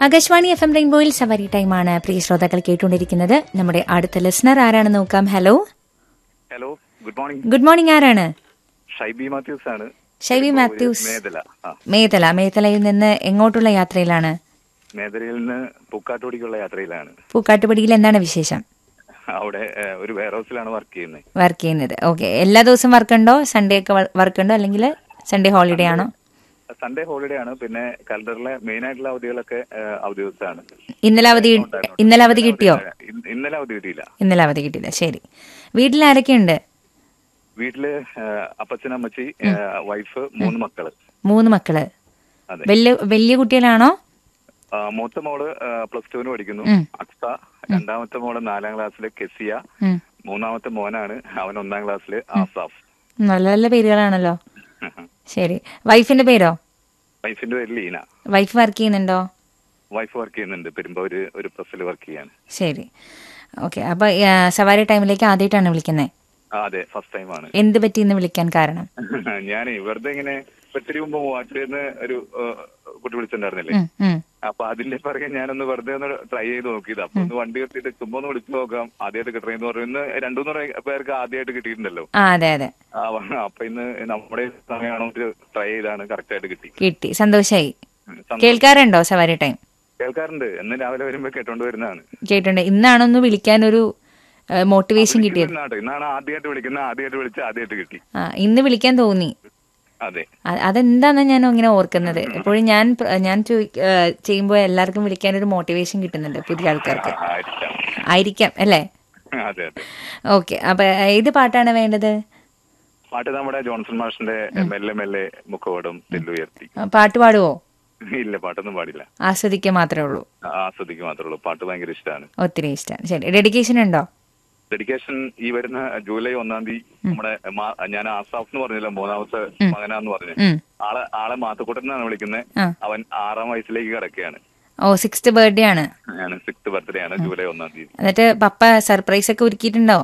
Akashvani F M റെയിൻബോയിൽ സവാരി ടൈമാണ് പ്രിയ ശ്രോതാക്കൾ കേട്ടുകൊണ്ടിരിക്കുന്നത് നമ്മുടെ അടുത്ത ലിസണർ ആരാണെന്ന് നോക്കാം hello hello good morning good morning ആരാണ് ഷൈബി മാത്യൂസ് ആണ് ഷൈബി ഒരു മാത്യൂസ് മേദല ആ മേതല മേതലയിൽ നിന്ന് എങ്ങോട്ടുള്ള യാത്രയിലാണ് മേദലയിൽ നിന്ന് പൂക്കാട്ടുപടിക്കുള്ള യാത്രയിലാണ് പൂക്കാട്ടുപടിയിൽ എന്താണ് വിശേഷം അവിടെ ഏഹ്, ഒരു വെയർ ഹൗസിലാണ് വർക്ക് ചെയ്യുന്നത് വർക്ക് ചെയ്യുന്നത് ഓക്കെ എല്ലാ ദിവസവും വർക്ക് ഉണ്ടോ സൺഡേ ഒക്കെ വർക്ക് ഉണ്ടോ അല്ലെങ്കിൽ സൺഡേ ഹോളിഡേ ആണോ സൺഡേ ഹോളിഡേ ആണ് പിന്നെ കലണ്ടറിലെ മെയിൻ ആയിട്ടുള്ള അവധികളൊക്കെ ഏഹ്, അവധി ദിവസമാണ് ഇന്നലെ അവധി ഇന്നലെ അവധി കിട്ടിയോ ഇന്ന- ഇന്നലെ അവധി കിട്ടിയില്ല ഇന്നലെ അവധി കിട്ടിയില്ല ശരി വീട്ടിൽ ആരൊക്കെയുണ്ട് വീട്ടില് ഏഹ്, അപ്പച്ചൻ അമ്മച്ചി ഏഹ്, വൈഫ് മൂന്ന് മക്കള് മൂന്ന് മക്കള് അതെ വലിയ വലിയ കുട്ടികളാണോ ആ, മൂത്ത മോള് പ്ലസ് ടുവിന് പഠിക്കുന്നു ഉം. അക്സ രണ്ടാമത്തെ മോള് നാലാം ക്ലാസ്സില് കെസിയ ഉം. മൂന്നാമത്തെ മോനാണ് അവൻ ഒന്നാം ക്ലാസ്സില് ആസാഫ് നല്ല നല്ല പേരുകളാണല്ലോ ശരി വൈഫിന്റെ പേരോ വൈഫിന്റെ പേര് ലീന വൈഫ് വർക്ക് ചെയ്യുന്നുണ്ടോ വൈഫ് വർക്ക് ചെയ്യുന്നുണ്ട് പെരുമ്പാവൂര് ഒരു പ്രസ്സിൽ വർക്ക് ചെയ്യാണ് ശരി ഓക്കെ അപ്പൊ ആ, സവാരി ടൈമിലേക്ക് ആദ്യമായിട്ടാണ് വിളിക്കുന്നത് ആ, അതെ ഫസ്റ്റ് ടൈം ആണ് എന്ത് പറ്റി ഇന്ന് വിളിക്കാൻ കാരണം ഞാൻ വെറുതെ ഇങ്ങനെ ഒത്തിരി മുമ്പ് മൂവാറ്റുന്ന് ഒരു ഏഹ്, കുട്ടി വിളിച്ചിട്ടുണ്ടായിരുന്നില്ലേ ഉം, ഉം. അപ്പൊ അതിന്റെ പിറകെ ഞാനൊന്ന് വെറുതെ ഒന്ന് ട്രൈ ചെയ്ത് നോക്കിയത് അപ്പൊ ഒന്ന് വണ്ടി നിർത്തിയിട്ട് ചുമ്മാ ഒന്ന് വിളിച്ചു നോക്കാം ആദ്യമായിട്ട് കിട്ടണമെന്ന് പറഞ്ഞു ഇന്ന് രണ്ടു മൂന്ന് പേർക്ക് ആദ്യമായിട്ട് കിട്ടിയിട്ടുണ്ടല്ലോ ആ അതെ അതെ ആ, അപ്പൊ ഇന്ന് നമ്മുടെ സമയമാണോ ട്രൈ ചെയ്താണ് കറക്റ്റ് ആയിട്ട് കിട്ടി കിട്ടി സന്തോഷായി ഉം, സന്തോഷം. കേൾക്കാറുണ്ടോ സവാരി ടൈം കേൾക്കാറുണ്ട് എന്ന് രാവിലെ വരുമ്പോ കേട്ടോണ്ട് വരുന്നതാണ് കേട്ടിട്ടുണ്ട് ഇന്നാണൊന്ന് വിളിക്കാനൊരു മോട്ടിവേഷൻ കിട്ടിയത് ഇന്നാണ് ഇന്നാണ് ആദ്യമായിട്ട് വിളിക്കുന്നത് ആദ്യമായിട്ട് വിളിച്ച് ആദ്യമായിട്ട് കിട്ടി ആ ഇന്ന് വിളിക്കാൻ തോന്നി അതെ അ- അതെന്താന്ന് ഞാൻ ഇങ്ങനെ ഓർക്കുന്നത് എപ്പോഴും ഞാൻ പ്ര- ഞാൻ ചെയ്യുമ്പോൾ എല്ലാവർക്കും വിളിക്കാൻ ഒരു മോട്ടിവേഷൻ കിട്ടുന്നുണ്ട് പുതിയ ആൾക്കാർക്ക് ആ, ആയിരിക്കാം ആയിരിക്കാം അല്ലേ അതെ അതെ ഓക്കെ അപ്പൊ ഏത് പാട്ടാണ് വേണ്ടത് പാട്ട് നമ്മുടെ ജോൺസൺ മാഷിന്റെ മെല്ലെ മെല്ലെ മുഖവടം തെല്ലുയർത്തി ആ, പാട്ട് പാടുവോ ഇല്ല പാട്ടൊന്നും പാടില്ല ആസ്വദിക്കുക മാത്രമേ ഉള്ളൂ ആസ്വദിക്ക് മാത്രമേ ഉള്ളൂ പാട്ട് ഭയങ്കര ഇഷ്ടമാണ് ഒത്തിരി ഇഷ്ടമാണ് ശരി ഡെഡിക്കേഷൻ ഉണ്ടോ ഡെഡിക്കേഷൻ ഈ വരുന്ന ജൂലൈ ഒന്നാം തീയതി നമ്മുടെ മാ- ഞാൻ ആസാഫ് എന്ന് പറഞ്ഞില്ല മൂന്നാമത്തെ മകനാന്ന് പറഞ്ഞു ഉം. ആളെ ആളെ മാത്തുക്കുട്ടൻ എന്നാണ് വിളിക്കുന്നത് ആ. അവൻ ആറാം വയസ്സിലേക്ക് കിടക്കുകയാണ് ഓ സിക്സ്ത് ബർത്ത്ഡേ ആണ് ഞാൻ സിക്സ് ബർത്ത്ഡേ ആണ് ജൂലൈ ഒന്നാം തീയതി എന്നിട്ട് പപ്പ സർപ്രൈസ് ഒക്കെ ഒരുക്കിയിട്ടുണ്ടോ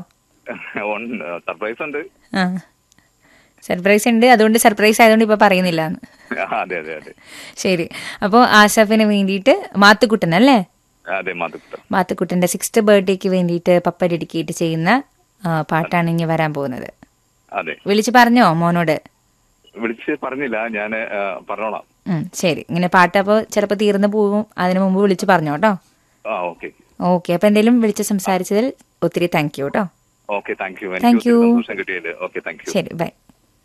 സർപ്രൈസ് ഉണ്ട് ആ സർപ്രൈസ് ഉണ്ട് അതുകൊണ്ട് സർപ്രൈസ് ആയതുകൊണ്ട് ഇപ്പൊ പറയുന്നില്ല അതെ അതെ അതെ ശരി അപ്പോൾ ആസഫിന് വേണ്ടിയിട്ട് മാത്തുക്കുട്ടൻ അല്ലേ അതെ മാത്തുക്കുട്ടൻ മാത്തുക്കുട്ടന്റെ സിക്സ്ത് ബർത്ത്ഡേക്ക് വേണ്ടിയിട്ട് പപ്പ ഡെഡിക്കേറ്റ് ചെയ്യുന്ന ആ, പാട്ടാണ് ഇനി വരാൻ പോകുന്നത് അതെ വിളിച്ച് പറഞ്ഞോ മോനോട് വിളിച്ച് പറഞ്ഞില്ല ഞാൻ പറഞ്ഞോളാം ഉം, ശരി ഇങ്ങനെ പാട്ട് അപ്പോൾ ചിലപ്പോൾ തീർന്നു പോവും അതിനു മുമ്പ് വിളിച്ച് പറഞ്ഞോ കേട്ടോ ആ ഓക്കെ ഓക്കെ അപ്പൊ എന്തെങ്കിലും വിളിച്ച് സംസാരിച്ചതിൽ ഒത്തിരി താങ്ക് യു കേട്ടോ ഓക്കെ താങ്ക് യു Thank എനിക്ക് you. ഒത്തിരി സന്തോഷം കിട്ടിയത് ഓക്കെ താങ്ക് യു ശരി ബൈ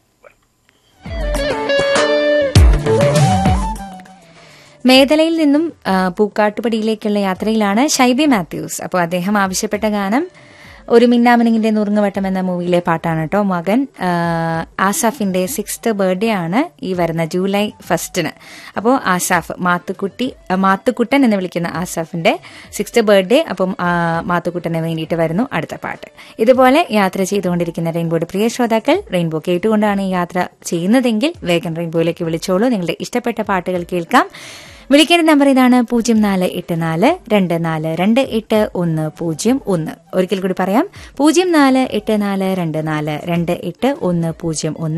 മേഖലയിൽ നിന്നും ആ, പൂക്കാട്ടുപടിയിലേക്കുള്ള യാത്രയിലാണ് ഷൈബി മാത്യൂസ് അപ്പോൾ അദ്ദേഹം ആവശ്യപ്പെട്ട ഗാനം ഒരു മിന്നാമിനിങ്ങിന്റെ നുറുങ്ങുവട്ടം എന്ന മൂവിയിലെ പാട്ടാണ് കേട്ടോ മകൻ ആ, ആസാഫിന്റെ സിക്സ്ത് ബർത്ത്ഡേ ആണ് ഈ വരുന്ന ജൂലൈ ഫസ്റ്റിന് അപ്പോൾ ആസാഫ് മാത്തുക്കുട്ടി ആ, മാത്തുക്കുട്ടൻ എന്ന് വിളിക്കുന്ന ആസാഫിന്റെ സിക്സ്ത് ബർത്ത്ഡേ അപ്പം ആ, മാത്തുക്കുട്ടന് വേണ്ടിയിട്ട് വരുന്നു അടുത്ത പാട്ട് ഇതുപോലെ യാത്ര ചെയ്തുകൊണ്ടിരിക്കുന്ന റെയിൻബോയുടെ പ്രിയ ശ്രോതാക്കൾ റെയിൻബോ കേട്ടുകൊണ്ടാണ് ഈ യാത്ര ചെയ്യുന്നതെങ്കിൽ വേഗം റെയിൻബോയിലേക്ക് വിളിച്ചോളൂ നിങ്ങളുടെ ഇഷ്ടപ്പെട്ട പാട്ടുകൾ കേൾക്കാം വിളിക്കേണ്ട നമ്പർ ഇതാണ് പൂജ്യം നാല് എട്ട് നാല് രണ്ട് നാല് രണ്ട് എട്ട് ഒന്ന് പൂജ്യം ഒന്ന് ഒരിക്കൽ കൂടി പറയാം പൂജ്യം നാല് എട്ട് നാല് രണ്ട് നാല് രണ്ട് എട്ട് ഒന്ന് പൂജ്യം ഒന്ന്